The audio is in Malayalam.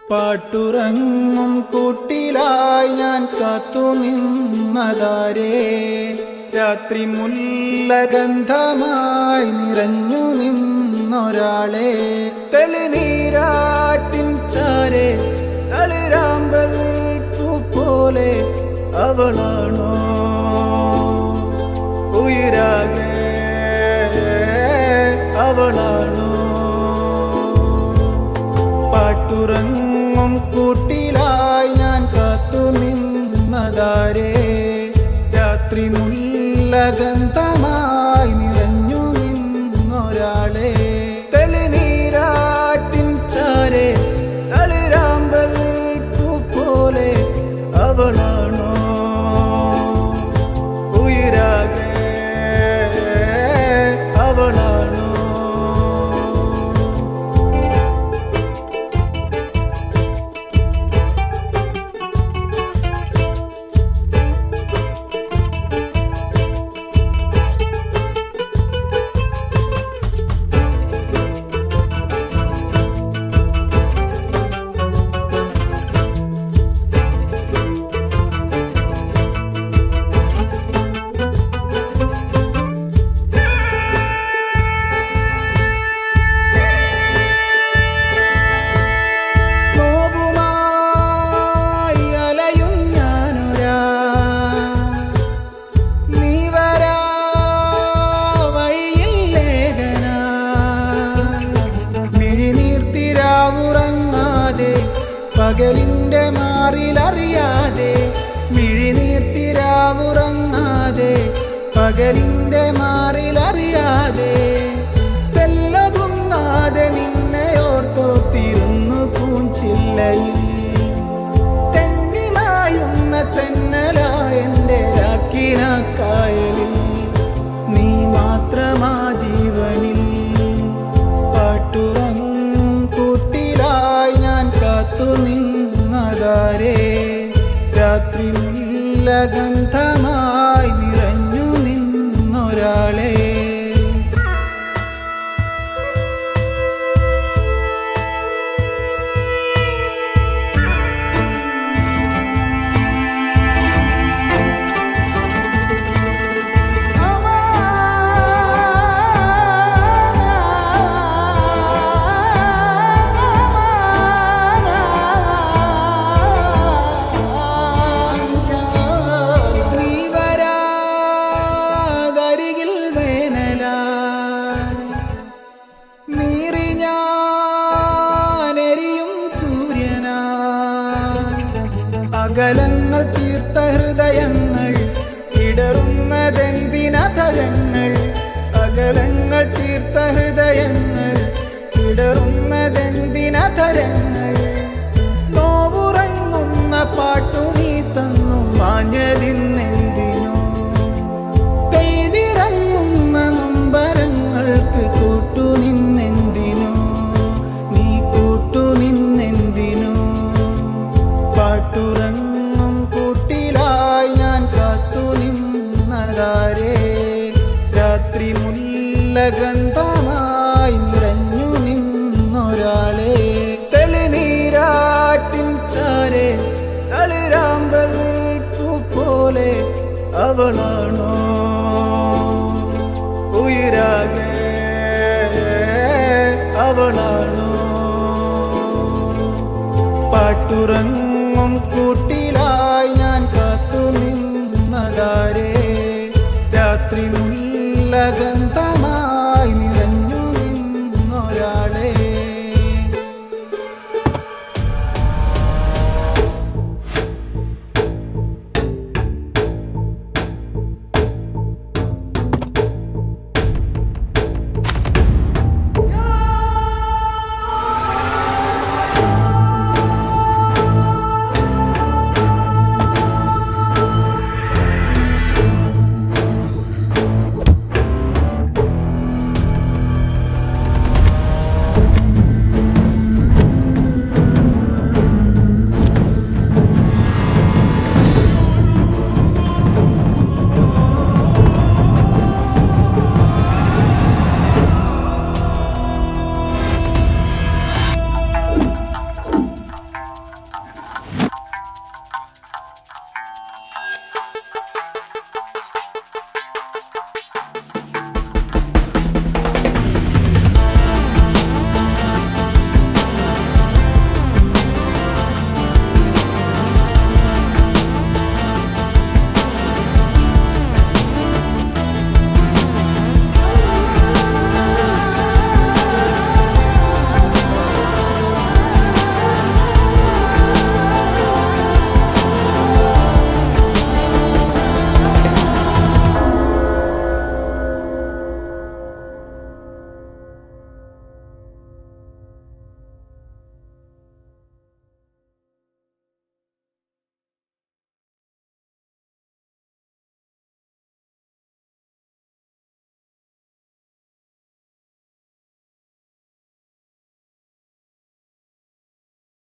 പാട്ടുറങ്ങും കൂട്ടിലായി ഞാൻ കാത്തു നിന്നതാരേ രാത്രി മുല്ലഗന്ധമായി നിറഞ്ഞു നിന്നൊരാളെ തെളിനീരാറ്റിൻ ചാരെ തളിരാമ്പൽ പൂ പോലെ അവളാണോ ഉയരാകെ അവളാണോ പാട്ടുറങ്ങും കൂട്ടിലായി ഞാൻ കാത്തു നിന്നതാരേ രാത്രി മുല്ലഗന്ധമായി നിറഞ്ഞു നിന്നൊരാളെ തെളിനീരാറ്റിൻ ചാരെ തളിരാമ്പൽ പൂ പോലെ അവളാണോ ഉയരാകെ അവളാണോ നോവുമായി അലയും ഞാനൊരാ നീ വരാ വഴിയിൽ ലേഖനാ മിഴിനീർത്തിരാവുറങ്ങാതെ പകലിന്റെ മാറിലറിയാതെ മിഴിനീർത്തിരാവുറങ്ങാതെ പകലിന്റെ മാറിലറിയാതെ തെല്ലതുങ്ങാതെ നിന്നെ ഓർത്തോത്തിരുന്നു പൂഞ്ചില്ലയിൽ തെന്നിമായുന്ന തെന്നലായെന്റെ രാക്കിന കായലിൽ നീ മാത്രമാ ജീവനിൽ പാട്ടുറങ്ങും കൂട്ടിലായി ഞാൻ കാത്തു നിന്നതാരേ രാത്രി മുല്ലഗന്ധമായി നിറഞ്ഞു നിന്നൊരാളെ നീ വരാതരികിൽ വേനലായി നീറി ഞാനെരിയും സൂര്യനായി അകലങ്ങൾ തീർത്ത ഹൃദയങ്ങൾ ഇടറുന്നതെന്തിനതരങ്ങൾ അകലങ്ങൾ തീർത്ത ഹൃദയങ്ങൾ ഇടറുന്നതെന്തിനതരങ്ങൾ നോവുറങ്ങുന്ന പാട്ടു നീ തന്നു മാഞ്ഞതിന്നെന്തിനോ പെയ്തിറങ്ങുന്ന നൊമ്പരങ്ങൾക്ക് കൂട്ടുനിന്നെന്തിനോ നീ കൂട്ടുനിന്നെന്തിനോ പാട്ടുറങ്ങും കൂട്ടിലായി ഞാൻ കാത്തു നിന്നതാരേ രാത്രി മുല്ലഗന്ധമായി നിറഞ്ഞു നിന്നൊരാളെ തെളിനീരാറ്റിൻ ചാരെ തളിരാമ്പൽ പൂ പോലെ അവളാണോ ഉയരാകെ അവളാണോ പാട്ടുറങ്ങും കൂട്ടിലായി ഞാൻ കാത്തു നിന്നതാരേ രാത്രി മുല്ലഗന്ധ